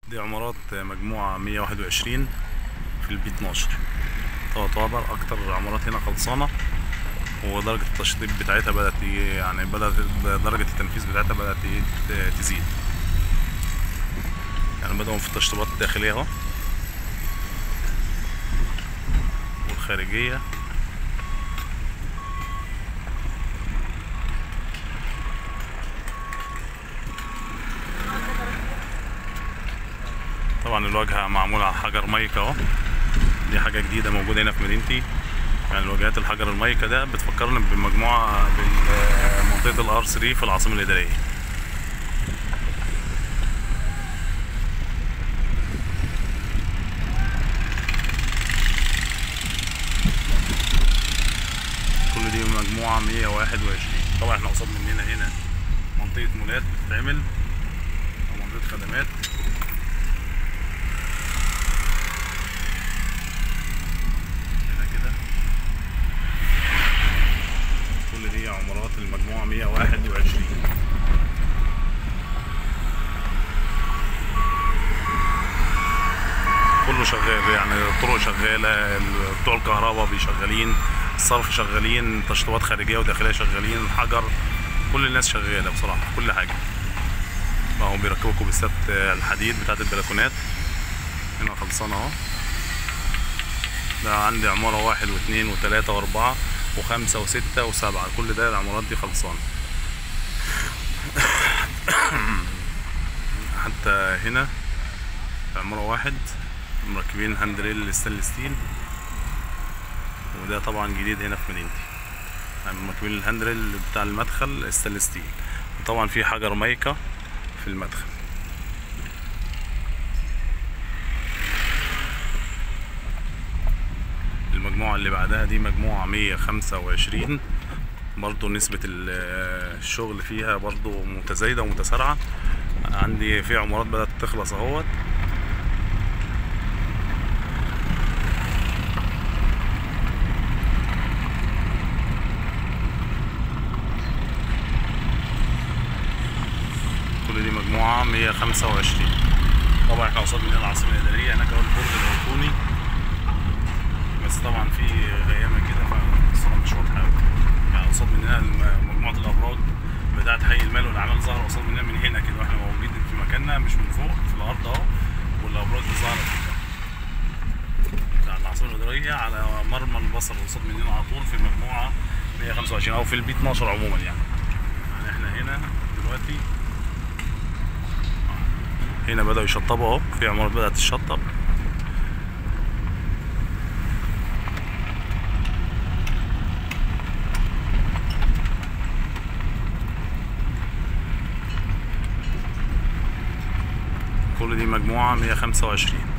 دي عمارات مجموعة 121 في البي 12 طبعا تعتبر أكتر عمارات هنا خلصانة ودرجة التشطيب بتاعتها بدأت ي- يعني بدأت درجة التنفيذ بتاعتها بدأت ي- ت- تزيد يعني بدأوا في التشطيبات الداخلية اهو والخارجية طبعا الواجهة معمولة على حجر مايكا اهو دي حاجة جديدة موجودة هنا في مدينتي يعني الواجهات الحجر المايكا ده بتفكرنا بمجموعة بمنطقة الار 3 في العاصمة الإدارية كل دي مجموعة 121 طبعا احنا قصاد مننا هنا منطقة مولات بتتعمل أو منطقة خدمات هنا كده كل دي عمارات المجموعة 121 كله شغال يعني الطرق شغالة ال- بتوع الكهرباء بيشغالين الصرف شغالين تشطيبات خارجية وداخلية شغالين الحجر كل الناس شغالة بصراحة كل حاجة اهو بيركبوا كوبيسات الحديد بتاعت البلكونات هنا خلصانة اهو ده عندي عمارة واحد واثنين وثلاثة وأربعة وخمسة وستة وسبعة كل ده العمارات دي خلصانة حتى هنا في عمارة واحد مركبين هاندريل ستانلس ستيل وده طبعا جديد هنا في مدينتي يعني مركبين الهاندريل بتاع المدخل ستانلس ستيل وطبعا في حجر مايكا في المدخل المجموعة اللي بعدها دي مجموعة 125 برضو نسبة ال- الشغل فيها برضو متزايدة ومتسارعة عندي في عمارات بدأت تخلص اهوت كل دي مجموعة 125 طبعا احنا قصاد مننا العاصمة الإدارية هناك اهو البرج الأيقوني بس طبعا في غيامة كده فالصورة مش واضحة أوي يعني قصاد مننا الم- مجموعة الأبراج بتاعت حي المال والأعمال ظاهرة قصاد مننا من هنا كده واحنا موجودين في مكاننا مش من فوق في الأرض أهو والأبراج دي ظاهرة كده بتاع العاصمة الإدارية على مرمى البصر قصاد مننا على طول في المجموعة 125 أو في البي 12 عموما يعني يعني احنا هنا دلوقتي هنا بدأوا يشطبوا اهو في عمارات بدأت تشطب كل دي مجموعة 125